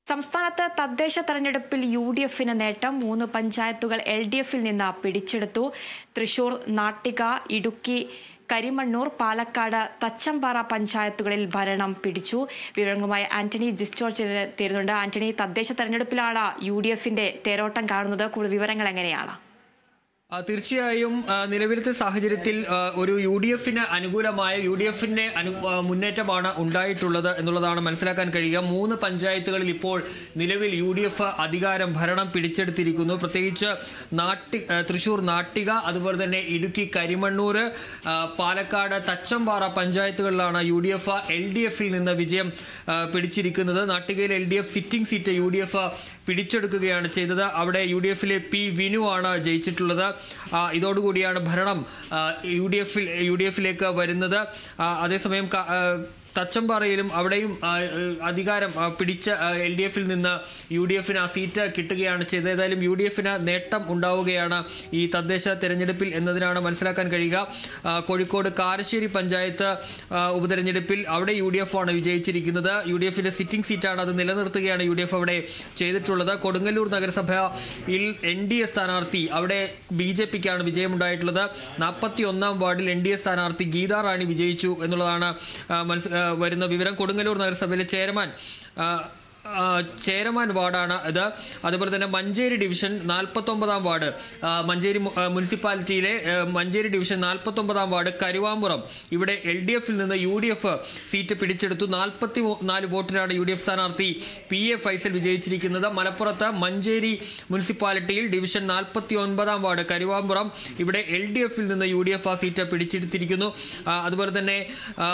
സംസ്ഥാനത്ത് തദ്ദേശ തെരഞ്ഞെടുപ്പിൽ യു ഡി എഫിന് നേട്ടം മൂന്ന് പഞ്ചായത്തുകൾ എൽ ഡി എഫിൽ നിന്ന് പിടിച്ചെടുത്തു തൃശൂർ നാട്ടിക ഇടുക്കി കരിമണ്ണൂർ പാലക്കാട് തച്ചമ്പാറ പഞ്ചായത്തുകളിൽ ഭരണം പിടിച്ചു വിവരങ്ങളുമായി ആന്റണി ജിസ്റ്റോർജ് തരുന്നുണ്ട് ആന്റണി തദ്ദേശ തെരഞ്ഞെടുപ്പിലാണ് യു ഡി എഫിന്റെ തേരോട്ടം കാണുന്നത് കൂടുതൽ വിവരങ്ങൾ എങ്ങനെയാണ് ആ, തീർച്ചയായും ആ, നിലവിലത്തെ സാഹചര്യത്തിൽ ആ, ഒരു യു ഡി എഫിന് അനുകൂലമായ യു ഡി എഫിന്റെ അനു ആ, മുന്നേറ്റമാണ് ഉണ്ടായിട്ടുള്ളത് എന്നുള്ളതാണ് മനസ്സിലാക്കാൻ കഴിയുക മൂന്ന് പഞ്ചായത്തുകളിൽ ഇപ്പോൾ നിലവിൽ യു ഡി എഫ് അധികാരം ഭരണം പിടിച്ചെടുത്തിരിക്കുന്നു പ്രത്യേകിച്ച് നാട്ടി ആ, തൃശൂർ നാട്ടിക അതുപോലെ തന്നെ ഇടുക്കി കരിമണ്ണൂർ ആ, പാലക്കാട് തച്ചമ്പാറ പഞ്ചായത്തുകളിലാണ് U D F L D എഫിൽ നിന്ന് വിജയം ആ, പിടിച്ചിരിക്കുന്നത് നാട്ടികയിൽ L D F sitting seat U D F പിടിച്ചെടുക്കുകയാണ് ചെയ്തത് അവിടെ യു ഡി എഫിലെ പി വിനു ആണ് ജയിച്ചിട്ടുള്ളത് ആ, ഇതോടുകൂടിയാണ് ഭരണം ആ, യു ഡി എഫിൽ യു ഡി എഫിലേക്ക് വരുന്നത് ആ, അതേസമയം ക- ആ, തച്ചമ്പാറയിലും അവിടെയും ആ, ഏഹ്, അധികാരം ആ, പിടിച്ച എൽ ഡി എഫിൽ നിന്ന് യു ഡി എഫിന് ആ സീറ്റ് കിട്ടുകയാണ് ചെയ്തത് ഏതായാലും യു ഡി എഫിന് നേട്ടം ഉണ്ടാവുകയാണ് ഈ തദ്ദേശ തെരഞ്ഞെടുപ്പിൽ എന്നതിനാണ് മനസ്സിലാക്കാൻ കഴിയുക ആ, കോഴിക്കോട് കാരശ്ശേരി പഞ്ചായത്ത് ആ, ഉപതെരഞ്ഞെടുപ്പിൽ അവിടെ യു ഡി എഫ് ആണ് വിജയിച്ചിരിക്കുന്നത് യു ഡി എഫിന്റെ സിറ്റിംഗ് സീറ്റാണ് അത് നിലനിർത്തുകയാണ് യു ഡി എഫ് അവിടെ ചെയ്തിട്ടുള്ളത് കൊടുങ്ങല്ലൂർ നഗരസഭയിൽ എൻ ഡി എ സ്ഥാനാർത്ഥി അവിടെ ബി ജെ പിക്കാണ് വിജയമുണ്ടായിട്ടുള്ളത് നാൽപ്പത്തി ഒന്നാം വാർഡിൽ എൻ ഡി എ സ്ഥാനാർത്ഥി ഗീതാ റാണി വിജയിച്ചു എന്നുള്ളതാണ് ആ, മനസ്സ് ആ, വരുന്ന വിവരം കൊടുങ്ങല്ലൂർ നഗരസഭയിലെ ചെയർമാൻ ആ, ആ, ചേരമാൻ വാർഡാണ് ഇത് അതുപോലെ തന്നെ മഞ്ചേരി ഡിവിഷൻ നാൽപ്പത്തൊമ്പതാം വാർഡ് ആ, മഞ്ചേരി മു- ആ, മുനിസിപ്പാലിറ്റിയിലെ ആ, മഞ്ചേരി ഡിവിഷൻ നാൽപ്പത്തൊമ്പതാം വാർഡ് കരുവാമ്പുറം ഇവിടെ എൽ ഡി എഫിൽ നിന്ന് യു ഡി എഫ് സീറ്റ് പിടിച്ചെടുത്തു നാൽപ്പത്തി നാല് വോട്ടിനാണ് യു ഡി എഫ് സ്ഥാനാർത്ഥി പി എ ഫൈസൽ വിജയിച്ചിരിക്കുന്നത് മലപ്പുറത്ത് മഞ്ചേരി മുനിസിപ്പാലിറ്റിയിൽ ഡിവിഷൻ നാൽപ്പത്തി ഒൻപതാം വാർഡ് കരുവാമ്പുറം ഇവിടെ എൽ ഡി എഫിൽ നിന്ന് യു ഡി എഫ് ആ സീറ്റ് പിടിച്ചെടുത്തിരിക്കുന്നു ആ, അതുപോലെ തന്നെ ആ,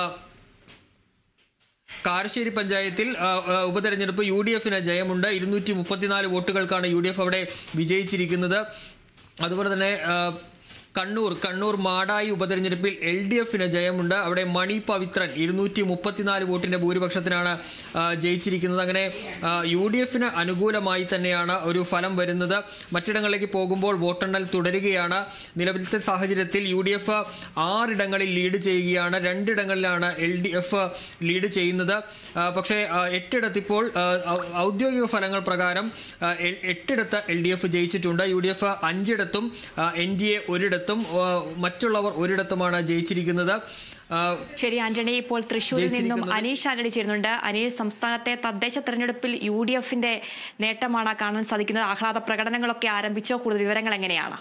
കാരശ്ശേരി പഞ്ചായത്തിൽ ആ, ആ, ഉപതെരഞ്ഞെടുപ്പ് യു ഡി എഫിന് ജയമുണ്ട് ഇരുന്നൂറ്റി മുപ്പത്തിനാല് വോട്ടുകൾക്കാണ് യു ഡി എഫ് അവിടെ വിജയിച്ചിരിക്കുന്നത് അതുപോലെ തന്നെ ആ, കണ്ണൂർ കണ്ണൂർ മാടായി ഉപതെരഞ്ഞെടുപ്പിൽ എൽ ഡി എഫിന് ജയമുണ്ട് അവിടെ മണി പവിത്രൻ ഇരുന്നൂറ്റി മുപ്പത്തിനാല് വോട്ടിന്റെ ഭൂരിപക്ഷത്തിനാണ് ആ, ജയിച്ചിരിക്കുന്നത് അങ്ങനെ യു ഡി എഫിന് അനുകൂലമായി തന്നെയാണ് ഒരു ഫലം വരുന്നത് മറ്റിടങ്ങളിലേക്ക് പോകുമ്പോൾ വോട്ടെണ്ണൽ തുടരുകയാണ് നിലവിലത്തെ സാഹചര്യത്തിൽ യു ഡി എഫ് ആറിടങ്ങളിൽ ലീഡ് ചെയ്യുകയാണ് രണ്ടിടങ്ങളിലാണ് എൽ ഡി എഫ് ലീഡ് ചെയ്യുന്നത് ആ, പക്ഷേ ആ, എട്ടിടത്ത് ഇപ്പോൾ ആ, ഔ- ഔദ്യോഗിക ഫലങ്ങൾ പ്രകാരം ആ, എ- എട്ടിടത്ത് എൽ ഡി എഫ് ജയിച്ചിട്ടുണ്ട് യു ഡി എഫ് അഞ്ചിടത്തും എൻ ഡി എ ഒരിടത്തും ആ, മറ്റുള്ളവർ ഒരിടത്തുമാണ് ജയിച്ചിരിക്കുന്നത് ആ, ശരി ആന്റണി ഇപ്പോൾ തൃശ്ശൂരിൽ നിന്നും ജയിച്ചിരിക്കുന്നത് അനീഷ് ആന്റണി ചേരുന്നുണ്ട് അനീഷ് സംസ്ഥാനത്തെ തദ്ദേശ തെരഞ്ഞെടുപ്പിൽ യു ഡി എഫിന്റെ നേട്ടമാണ് കാണാൻ സാധിക്കുന്നത് ആഹ്ലാദ പ്രകടനങ്ങളൊക്കെ ആരംഭിച്ചോ കൂടുതൽ വിവരങ്ങൾ എങ്ങനെയാണ്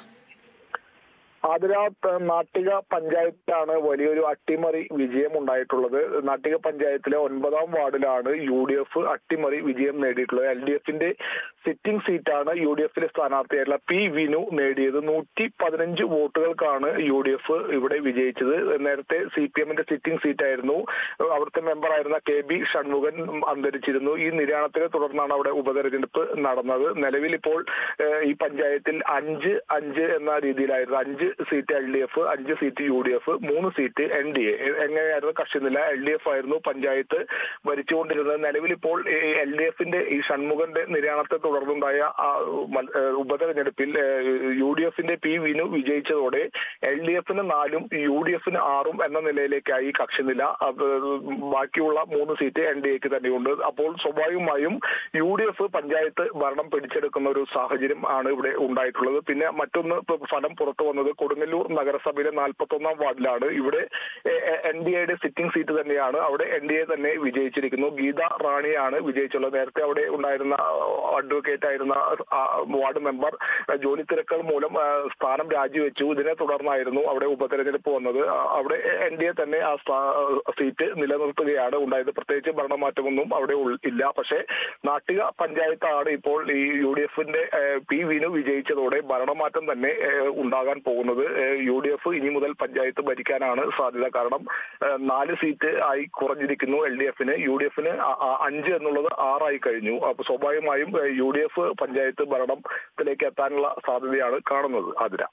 ആതിര പ- നാട്ടിക പഞ്ചായത്തിലാണ് വലിയൊരു അട്ടിമറി വിജയം ഉണ്ടായിട്ടുള്ളത് നാട്ടിക പഞ്ചായത്തിലെ ഒൻപതാം വാർഡിലാണ് യു ഡി എഫ് അട്ടിമറി വിജയം നേടിയിട്ടുള്ളത് എൽ ഡി എഫിന്റെ സിറ്റിംഗ് സീറ്റാണ് യു ഡി എഫിലെ സ്ഥാനാർത്ഥിയായിട്ടുള്ള പി വിനു നേടിയത് നൂറ്റി പതിനഞ്ച് വോട്ടുകൾക്കാണ് യു ഡി എഫ് ഇവിടെ വിജയിച്ചത് നേരത്തെ സി പി എമ്മിന്റെ സിറ്റിംഗ് സീറ്റായിരുന്നു അവിടുത്തെ മെമ്പറായിരുന്ന കെ ബി ഷൺമുഖൻ അന്തരിച്ചിരുന്നു ഈ നിര്യാണത്തിനെ തുടർന്നാണ് അവിടെ ഉപതെരഞ്ഞെടുപ്പ് നടന്നത് നിലവിൽ ഇപ്പോൾ ഏഹ്, ഈ പഞ്ചായത്തിൽ അഞ്ച് അഞ്ച് എന്ന രീതിയിലായിരുന്നു അഞ്ച് സീറ്റ് എൽ ഡി എഫ് അഞ്ച് സീറ്റ് യു ഡി എഫ് മൂന്ന് സീറ്റ് എൻ ഡി എ എങ്ങനെയായിരുന്നു കക്ഷിനില എൽ ഡി എഫ് ആയിരുന്നു പഞ്ചായത്ത് ഭരിച്ചുകൊണ്ടിരുന്നത് നിലവിൽ ഇപ്പോൾ എൽ ഡി എഫിന്റെ ഈ ഷൺമുഖന്റെ നിര്യാണത്തെ തുടർന്നുണ്ടായ ആ മൽ- ഏഹ് ഉപതെരഞ്ഞെടുപ്പിൽ യു ഡി എഫിന്റെ പി വിനു വിജയിച്ചതോടെ എൽ ഡി എഫിന് നാലും യു ഡി എഫിന് ആറും എന്ന നിലയിലേക്കായി കക്ഷിനില അത് ബാക്കിയുള്ള മൂന്ന് സീറ്റ് എൻ ഡി എക്ക് തന്നെയുണ്ട് അപ്പോൾ സ്വാഭാവികമായും യു ഡി എഫ് പഞ്ചായത്ത് ഭരണം പിടിച്ചെടുക്കുന്ന ഒരു സാഹചര്യം ആണ് ഇവിടെ ഉണ്ടായിട്ടുള്ളത് പിന്നെ മറ്റൊന്ന് ഇപ്പൊ ഫലം പുറത്തു വന്നത് കൊടുങ്ങല്ലൂർ നഗരസഭയിലെ നാൽപ്പത്തി ഒന്നാം വാർഡിലാണ് ഇവിടെ എൻ ഡി എയുടെ സിറ്റിംഗ് സീറ്റ് തന്നെയാണ് അവിടെ എൻ ഡി എ തന്നെ വിജയിച്ചിരിക്കുന്നു ഗീത റാണിയാണ് വിജയിച്ചുള്ളത് നേരത്തെ അവിടെ ഉണ്ടായിരുന്ന അഡ്വക്കേറ്റ് ആയിരുന്ന ആ, വാർഡ് മെമ്പർ ആ, ജോലി തിരക്കുകൾ മൂലം ആ, സ്ഥാനം രാജിവെച്ചു ഇതിനെ തുടർന്നായിരുന്നു അവിടെ ഉപതെരഞ്ഞെടുപ്പ് വന്നത് ആ, അവിടെ എൻ ഡി എ തന്നെ ആ സ്ഥാ- സീറ്റ് നിലനിർത്തുകയാണ് ഉണ്ടായത് പ്രത്യേകിച്ച് ഭരണമാറ്റമൊന്നും അവിടെ ഉൾ- ഇല്ല പക്ഷേ നാട്ടിക പഞ്ചായത്താണ് ഇപ്പോൾ ഈ യു ഡി എഫിന്റെ പി വിനു വിജയിച്ചതോടെ ഭരണമാറ്റം തന്നെ ഏഹ്, ഉണ്ടാകാൻ പോകുന്നത് യു ഡി എഫ് ഇനി മുതൽ പഞ്ചായത്ത് ഭരിക്കാനാണ് സാധ്യത കാരണം ഏഹ്, നാല് സീറ്റ് ആയി കുറഞ്ഞിരിക്കുന്നു എൽ ഡി എഫിന് യു ഡി എഫിന് അഞ്ച് എന്നുള്ളത് ആറായി കഴിഞ്ഞു അപ്പൊ സ്വാഭാവികമായും യു ഡി എഫ് പഞ്ചായത്ത് ഭരണത്തിലേക്ക് എത്താനുള്ള സാധ്യതയാണ് കാണുന്നത് ആതിര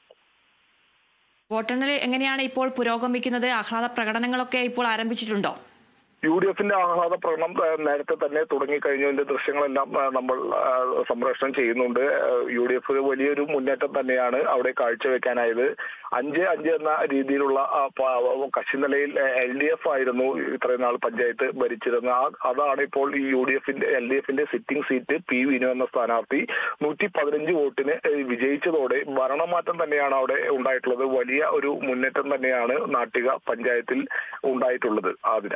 വോട്ടെണ്ണൽ എങ്ങനെയാണ് ഇപ്പോൾ പുരോഗമിക്കുന്നത് ആഹ്ലാദ പ്രകടനങ്ങളൊക്കെ ഇപ്പോൾ ആരംഭിച്ചിട്ടുണ്ടോ യു ഡി എഫിന്റെ ആഹ്ലാദ പ്രകടനം ആ, നേരത്തെ തന്നെ തുടങ്ങിക്കഴിഞ്ഞതിന്റെ ദൃശ്യങ്ങളെല്ലാം ആ, നമ്മൾ ആ, സംപ്രേഷണം ചെയ്യുന്നുണ്ട് ആ, യു ഡി എഫ് വലിയൊരു മുന്നേറ്റം തന്നെയാണ് അവിടെ കാഴ്ചവെക്കാനായത് അഞ്ച് അഞ്ച് എന്ന രീതിയിലുള്ള ആ, പ- കക്ഷി നിലയിൽ എൽ ഡി എഫ് ആയിരുന്നു ഇത്രയും നാൾ പഞ്ചായത്ത് ഭരിച്ചിരുന്നത് ആ- അതാണ് ഇപ്പോൾ ഈ യു ഡി എഫിന്റെ എൽ ഡി എഫിന്റെ സിറ്റിംഗ് സീറ്റ് പി വിനു എന്ന സ്ഥാനാർത്ഥി നൂറ്റി പതിനഞ്ച് വോട്ടിന് ഏഹ്, വിജയിച്ചതോടെ ഭരണമാറ്റം തന്നെയാണ് അവിടെ ഉണ്ടായിട്ടുള്ളത് വലിയ ഒരു മുന്നേറ്റം തന്നെയാണ് നാട്ടിക പഞ്ചായത്തിൽ ഉണ്ടായിട്ടുള്ളത് ആതിര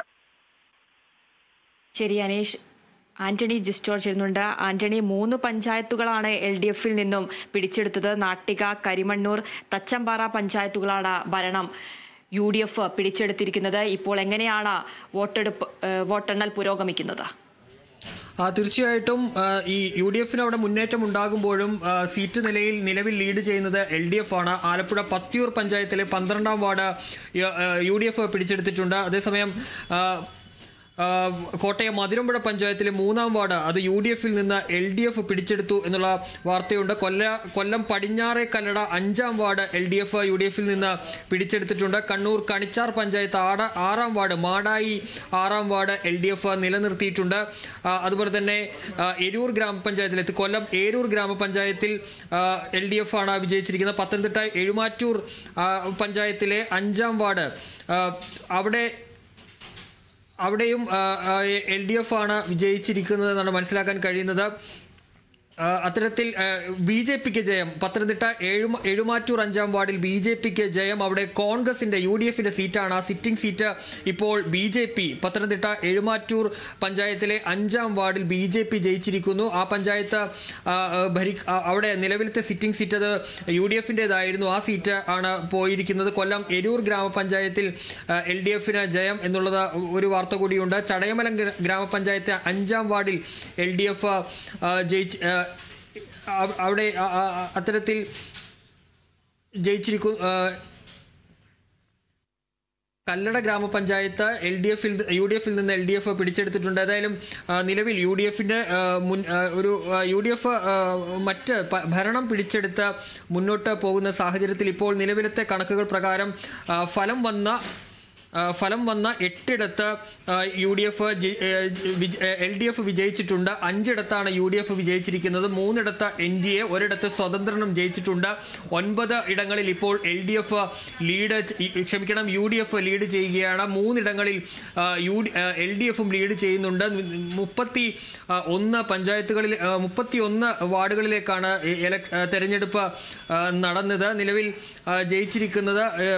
ശരി അനീഷ് ആന്റണി ജിസ്റ്റോർ ചെയ്യുന്നുണ്ട് ആന്റണി മൂന്ന് പഞ്ചായത്തുകളാണ് എൽ ഡി എഫിൽ നിന്നും പിടിച്ചെടുത്തത് നാട്ടിക കരിമണ്ണൂർ തച്ചമ്പാറ പഞ്ചായത്തുകളാണ് ഭരണം യു ഡി എഫ് പിടിച്ചെടുത്തിരിക്കുന്നത് ഇപ്പോൾ എങ്ങനെയാണ് വോട്ടെടുപ്പ് ഏഹ്, വോട്ടെണ്ണൽ പുരോഗമിക്കുന്നത് ആ, തീർച്ചയായിട്ടും ആ, ഈ യു ഡി എഫിന് അവിടെ മുന്നേറ്റം ഉണ്ടാകുമ്പോഴും ആ, സീറ്റ് നിലയിൽ നിലവിൽ ലീഡ് ചെയ്യുന്നത് എൽ ഡി എഫ് ആണ് ആലപ്പുഴ പത്തിയൂർ പഞ്ചായത്തിലെ പന്ത്രണ്ടാം വാർഡ് യ- ആ, യു ഡി എഫ് പിടിച്ചെടുത്തിട്ടുണ്ട് അതേസമയം ആ, ആ, കോട്ടയം മധുരമ്പുഴ പഞ്ചായത്തിലെ മൂന്നാം വാർഡ് അത് യു ഡി എഫിൽ നിന്ന് എൽ ഡി എഫ് പിടിച്ചെടുത്തു എന്നുള്ള വാർത്തയുണ്ട് കൊല്ല കൊല്ലം പടിഞ്ഞാറെ കല്ലട അഞ്ചാം ward L D F U D എഫിൽ നിന്ന് പിടിച്ചെടുത്തിട്ടുണ്ട് കണ്ണൂർ കണിച്ചാർ പഞ്ചായത്ത് ആട ആറാം വാർഡ് മാടായി ആറാം വാർഡ് എൽ ഡി എഫ് നിലനിർത്തിയിട്ടുണ്ട് ആ, അതുപോലെ തന്നെ ആ, എരൂർ ഗ്രാമപഞ്ചായത്തിലെ കൊല്ലം ഏരൂർ ഗ്രാമപഞ്ചായത്തിൽ എൽ ഡി എഫ് ആണ് വിജയിച്ചിരിക്കുന്നത് പത്തനംതിട്ട എഴുമാറ്റൂർ ആ, പഞ്ചായത്തിലെ അഞ്ചാം വാർഡ് ആ, അവിടെ അവിടെയും എൽ ഡി എഫ് ആണ് വിജയിച്ചിരിക്കുന്നത് എന്നാണ് മനസ്സിലാക്കാൻ കഴിയുന്നത് ആ, അത്തരത്തിൽ ബി ജെ പിക്ക് ജയം പത്തനംതിട്ട എഴുമ എഴുമാറ്റൂർ അഞ്ചാം വാർഡിൽ ബി ജെ പിക്ക് ജയം അവിടെ കോൺഗ്രസിന്റെ യു ഡി എഫിന്റെ സീറ്റാണ് ആ സിറ്റിംഗ് സീറ്റ് ഇപ്പോൾ B J P Pathanamthitta Ezhumattoor പഞ്ചായത്തിലെ അഞ്ചാം വാർഡിൽ ബി ജെ പി ജയിച്ചിരിക്കുന്നു ആ പഞ്ചായത്ത് ആ, ആ, ഭരി ആ, അവിടെ നിലവിലത്തെ സിറ്റിംഗ് സീറ്റ് അത് യു ഡി എഫിൻ്റെതായിരുന്നു ആ സീറ്റ് ആണ് പോയിരിക്കുന്നത് കൊല്ലം എരൂർ ഗ്രാമപഞ്ചായത്തിൽ എൽ ഡി എഫിന് ജയം എന്നുള്ളത് ഒരു വാർത്ത കൂടിയുണ്ട് ചടയമലം ഗ്ര- ഗ്രാമപഞ്ചായത്ത് അഞ്ചാം വാർഡിൽ എൽ ഡി എഫ് ജയിച്ച് ആ, അവ- അവിടെ ആ, ആ, ആ, അത്തരത്തിൽ ജയിച്ചിരിക്കുന്നു ആ, കല്ലട ഗ്രാമപഞ്ചായത്ത് എൽ ഡി എഫിൽ യു ഡി എഫിൽ നിന്ന് എൽ ഡി എഫ് പിടിച്ചെടുത്തിട്ടുണ്ട് ഏതായാലും ആ, നിലവിൽ യു ഡി എഫിന്റെ ആ, മുൻ ആ, ഒരു ആ, യു ഡി എഫ് ആ, മറ്റ് പ- ഭരണം പിടിച്ചെടുത്ത് മുന്നോട്ട് പോകുന്ന സാഹചര്യത്തിൽ ഇപ്പോൾ നിലവിലത്തെ കണക്കുകൾ പ്രകാരം ആ, ഫലം വന്ന ആ, ഫലം വന്ന എട്ടിടത്ത് U D F L D F വിജയിച്ചിട്ടുണ്ട് അഞ്ചിടത്താണ് യു ഡി എഫ് വിജയിച്ചിരിക്കുന്നത് മൂന്നിടത്ത് എൻ ഡി എ ഒരിടത്ത് സ്വതന്ത്രനും ജയിച്ചിട്ടുണ്ട് ഒൻപത് ഇടങ്ങളിൽ ഇപ്പോൾ എൽ ഡി എഫ് ലീഡ് ചെ- ക്ഷമിക്കണം യു ഡി എഫ് ലീഡ് ചെയ്യുകയാണ് മൂന്നിടങ്ങളിൽ ആ, യു ഡി എൽ ഡി എഫും ലീഡ് ചെയ്യുന്നുണ്ട് മുപ്പത്തി ആ, ഒന്ന് പഞ്ചായത്തുകളിൽ ആ, മുപ്പത്തി ഒന്ന് വാർഡുകളിലേക്കാണ് എലക് ആ, തെരഞ്ഞെടുപ്പ് ആ, നടന്നത് നിലവിൽ ആ, ജയിച്ചിരിക്കുന്നത് ആ,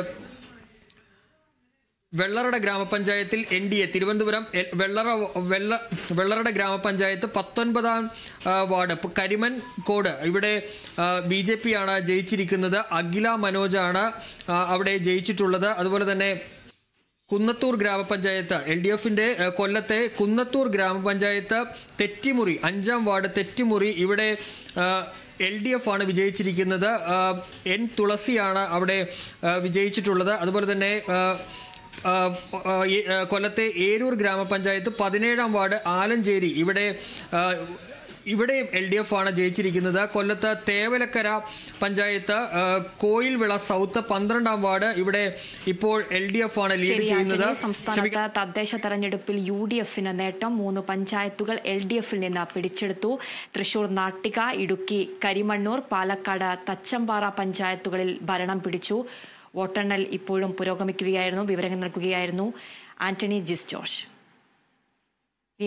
വെള്ളറട ഗ്രാമപഞ്ചായത്തിൽ എൻ ഡി എ തിരുവനന്തപുരം എൽ- വെള്ളറ വെള്ള വെള്ളറട ഗ്രാമപഞ്ചായത്ത് പത്തൊൻപതാം ആ, വാർഡ് ഇപ്പൊ കരിമൻ കോട് ഇവിടെ ബി ജെ പി ആണ് ജയിച്ചിരിക്കുന്നത് അഖില മനോജാണ് ആ, അവിടെ ജയിച്ചിട്ടുള്ളത് അതുപോലെ തന്നെ കുന്നത്തൂർ ഗ്രാമപഞ്ചായത്ത് എൽ ഡി എഫിന്റെ ഏഹ്, കൊല്ലത്തെ കുന്നത്തൂർ ഗ്രാമപഞ്ചായത്ത് തെറ്റിമുറി അഞ്ചാം വാർഡ് തെറ്റിമുറി ഇവിടെ എൽ ഡി എഫ് ആണ് വിജയിച്ചിരിക്കുന്നത് ആ, എൻ തുളസിയാണ് അവിടെ ആ, വിജയിച്ചിട്ടുള്ളത് അതുപോലെ തന്നെ ആ, ആ, ആ, ഈ, ആ, കൊല്ലത്തെ ഏരൂർ ഗ്രാമപഞ്ചായത്ത് പതിനേഴാം വാർഡ് ആലഞ്ചേരി ഇവിടെ ആ, ഇവിടെയും എൽ ഡി എഫ് ആണ് ജയിച്ചിരിക്കുന്നത് കൊല്ലത്ത് തേവലക്കര പഞ്ചായത്ത് ആ, കോയിൽവിള സൗത്ത് പന്ത്രണ്ടാം വാർഡ് ഇവിടെ ഇപ്പോൾ എൽ ഡി എഫ് ആണ് ലീഡ് ശരി, ചെയ്യുന്നത് ആന്റണി. സംസ്ഥാനത്ത് തദ്ദേശ തെരഞ്ഞെടുപ്പിൽ യു ഡി എഫിന് നേട്ടം മൂന്ന് പഞ്ചായത്തുകൾ എൽ ഡി എഫിൽ നിന്ന് പിടിച്ചെടുത്തു തൃശൂർ നാട്ടിക ഇടുക്കി കരിമണ്ണൂർ പാലക്കാട് തച്ചമ്പാറ പഞ്ചായത്തുകളിൽ ഭരണം പിടിച്ചു വോട്ടെണ്ണൽ ഇപ്പോഴും പുരോഗമിക്കുകയായിരുന്നു വിവരങ്ങൾ നൽകുകയായിരുന്നു ആന്റണി ജിസ് ജോർജ്